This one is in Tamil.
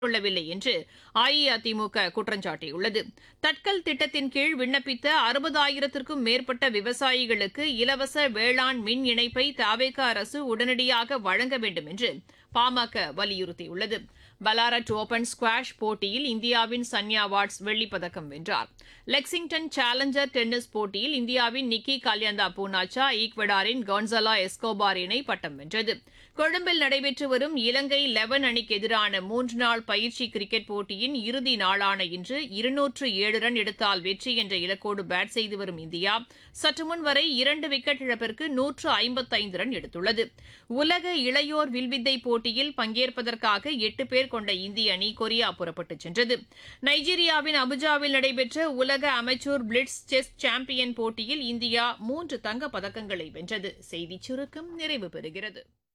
கொள்ளவில்லை என்று அஇஅதிமுக குற்றம் சாட்டியுள்ளது தட்கல் திட்டத்தின் கீழ் விண்ணப்பித்த அறுபதாயிரத்திற்கும் மேற்பட்ட விவசாயிகளுக்கு இலவச வேளாண் மின் இணைப்பை தாவேக அரசு உடனடியாக வழங்க வேண்டும் என்று பாமக வலியுறுத்தியுள்ளது பலாரட் ஓபன் ஸ்குவாஷ் போட்டியில் இந்தியாவின் சன்யா வாட்ஸ் வெள்ளிப்பதக்கம் வென்றார் லெக்சிங்டன் சேலஞ்சர் டென்னிஸ் போட்டியில் இந்தியாவின் நிக்கி கால்யந்தா பூனாச்சா ஈக்வடாரின் கான்சலா எஸ்கோபார் இணை பட்டம் வென்றது கொழும்பில் நடைபெற்று வரும் இலங்கை லெவன் அணிக்கு எதிரான மூன்று நாள் பயிற்சி கிரிக்கெட் போட்டியின் இறுதி நாளான இன்று இருநூற்று ஏழு ரன் எடுத்தால் வெற்றி என்ற இலக்கோடு பேட் செய்து வரும் இந்தியா சற்று முன் வரை இரண்டு விக்கெட் இழப்பிற்கு நூற்று ஐம்பத்தைந்து ரன் எடுத்துள்ளது உலக இளையோர் வில்வித்தை போட்டியில் பங்கேற்பதற்காக எட்டு பேர் கொண்ட இந்திய அணி கொரியா புறப்பட்டுச் சென்றது நைஜீரியாவின் அபுஜாவில் நடைபெற்ற உலக அமைச்சூர் பிளிட்ஸ் செஸ் சாம்பியன் போட்டியில் இந்தியா மூன்று தங்கப் பதக்கங்களை வென்றது செய்திச் சுருக்கம் நிறைவு பெறுகிறது